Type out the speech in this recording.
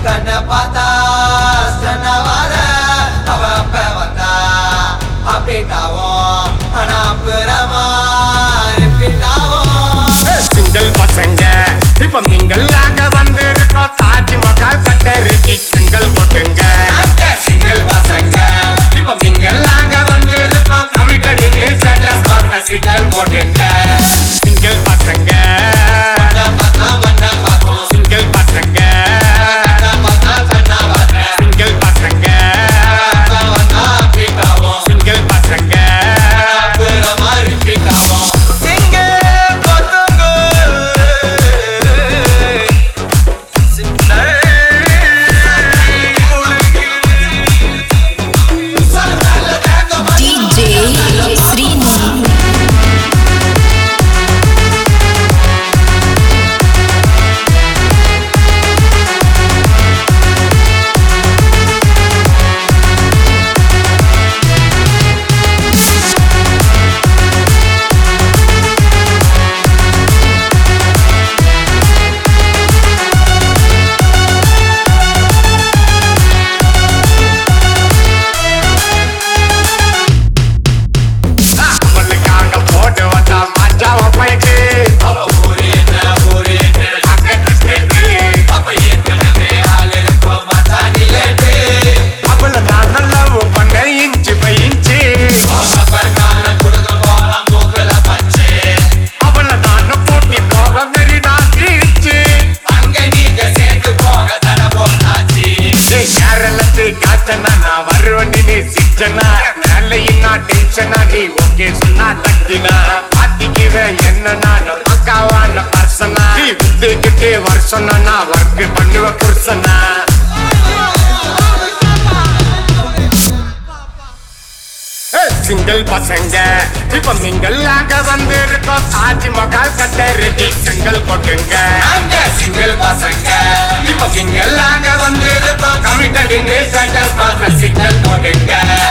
கண்ணை பார்த்தா ஸ்டன்னவாத அவ அப்ப வந்தா அப்டேட் ஆகும் ஆனா அப்புறமா ரிப்பீட் ஆகும் சிங்கிள் பசங்க இப்ப நீங்கள் நாங்க வந்து இருக்கோம் தாஜ்மஹால் கட்டருக்கு சிங்கிள் போட்டுங்க சிங்கிள் பசங்க இப்ப நீங்கள் நாங்க வந்து இருக்கோம் தமிழ்கடி ஸ்டேட்டஸ் பார்க்க சிங்கிள் போட்டுங்க சிங்கிள் பசங்க கண்ணை பார்த்தா மண்ணை பார்க்கும் சிங்கிள் பசங்க கண்ணை பார்த்தா கண்ணாவாத சிங்கிள் பசங்க அப்ப வந்தா அப்டேட் ஆகும் சிங்கிள் பசங்க அப்புறமா ரிப்பீட் ஆகும் சிங்கிள் பசங்க DJ Srini. அவளுக்காக போட்டு வந்தா மச்சாவ போயிட்டு அவ ஊரு என்ன ஊரு என்ன பக்கத்து ஸ்டேட்டு அப்ப ஏற்கனவே ஆள் இருக்கும் மச்சானி லேட்டு அவளை நான் லவ் பண்ண இன்ச்சு பை இன்ச்சு பர்கான கொடுக்க போலாம் மூக்குல பச்சு அவளை நான் போட்டி போக வெறி நான் தீச்சு அங்க நீங்க சேர்ந்து போக தட போட்டாச்சு கேரளத்து காத்தனா நான் வருவேன் நீ சிச்சனா வேலையும் நான் டென்ஷனா நீ ஓகே சொன்னா தக்கினா பாத்திக்கிற என்ன நான் பக்காவான பர்சனா நீ வித்துக்கிட்டு வருஷம்னா நான் ஒர்க் பண்ணுவ புருஷனா சிங்கிள் பசங்க இப்ப நீங்கள் நாங்க வந்து இருக்கோம் தாஜ்மஹால் கட்டருக்கு சிங்கிள் போட்டுங்க அங்க சிங்கிள் பசங்க இப்ப சிங்கிள் நாங்க வந்து இருக்கோம் கமிட்டடின்னு ஸ்டேட்டஸ் பார்க்க சிங்கிள் போட்டுங்க